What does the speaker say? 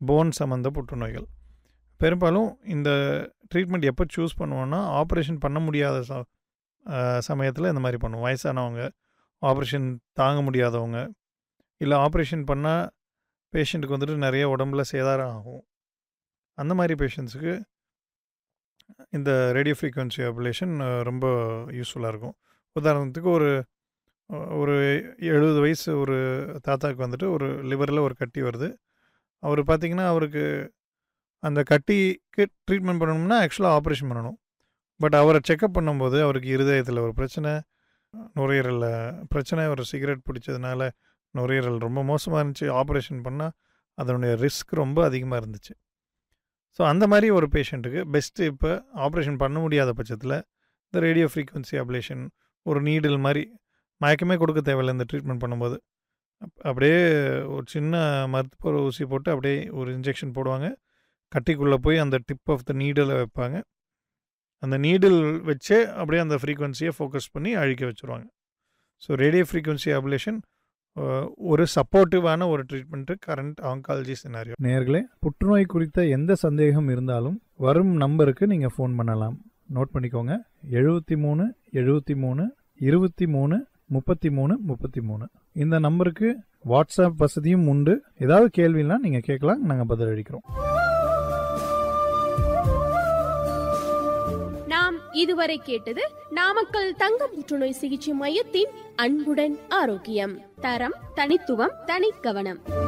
phone சம்மந்த புற்றுநோய்கள் பெரும்பாலும் இந்த ட்ரீட்மெண்ட் எப்போ சூஸ் பண்ணுவோன்னா ஆப்ரேஷன் பண்ண முடியாத ச சமயத்தில் இந்த மாதிரி பண்ணுவோம் வயசானவங்க ஆப்ரேஷன் தாங்க முடியாதவங்க இல்லை ஆப்ரேஷன் பண்ணால் பேஷண்ட்டுக்கு வந்துட்டு நிறைய உடம்புல சேதாரம் ஆகும் அந்த மாதிரி பேஷண்ட்ஸுக்கு இந்த ரேடியோ ஃப்ரீக்வன்சி அபுலேஷன் ரொம்ப யூஸ்ஃபுல்லாக இருக்கும் உதாரணத்துக்கு ஒரு ஒரு எழுபது வயசு ஒரு தாத்தாவுக்கு வந்துட்டு ஒரு லிவரில் ஒரு கட்டி வருது அவர் பார்த்திங்கன்னா அவருக்கு அந்த கட்டிக்கு ட்ரீட்மெண்ட் பண்ணணும்னா ஆக்சுவலாக ஆப்ரேஷன் பண்ணணும் பட் அவரை செக்கப் பண்ணும்போது அவருக்கு இருதயத்தில் ஒரு பிரச்சனை நுரையீரலில் பிரச்சனை ஒரு சிகரெட் பிடிச்சதுனால நுரையீரல் ரொம்ப மோசமாக இருந்துச்சு ஆப்ரேஷன் பண்ணால் அதனுடைய ரிஸ்க் ரொம்ப அதிகமாக இருந்துச்சு ஸோ அந்த மாதிரி ஒரு பேஷண்ட்டுக்கு பெஸ்ட்டு இப்போ ஆப்ரேஷன் பண்ண முடியாத பட்சத்தில் இந்த ரேடியோ ஃப்ரீக்வன்சி அப்ளேஷன் ஒரு நீடில் மாதிரி மயக்கமே கொடுக்க தேவையில்லை இந்த ட்ரீட்மெண்ட் பண்ணும்போது அப்படியே ஒரு சின்ன மருத்துவ ஊசி போட்டு அப்படியே ஒரு இன்ஜெக்ஷன் போடுவாங்க கட்டிக்குள்ளே போய் அந்த டிப் ஆஃப் த நீடில் வைப்பாங்க அந்த நீடில் வச்சே அப்படியே அந்த ஃப்ரீக்வன்சியை ஃபோக்கஸ் பண்ணி அழிக்க வச்சுருவாங்க ஸோ ரேடியோ ஃப்ரீக்வன்சி அப்ளேஷன் ஒரு சப்போர்ட்டிவான ஒரு ட்ரீட்மெண்ட்டு கரண்ட் ஆங்காலஜி சினாரியோ நேர்களே புற்றுநோய் குறித்த எந்த சந்தேகம் இருந்தாலும் வரும் நம்பருக்கு நீங்கள் ஃபோன் பண்ணலாம் நோட் பண்ணிக்கோங்க எழுபத்தி மூணு எழுபத்தி மூணு இருபத்தி மூணு முப்பத்தி மூணு முப்பத்தி மூணு இந்த நம்பருக்கு வாட்ஸ்அப் வசதியும் உண்டு ஏதாவது கேள்வினா நீங்கள் கேட்கலாம் நாங்கள் பதில் அளிக்கிறோம் நாம் இதுவரை கேட்டது நாமக்கல் தங்க புற்றுநோய் சிகிச்சை மையத்தின் அன்புடன் ஆரோக்கியம் தரம் தனித்துவம் தனி கவனம்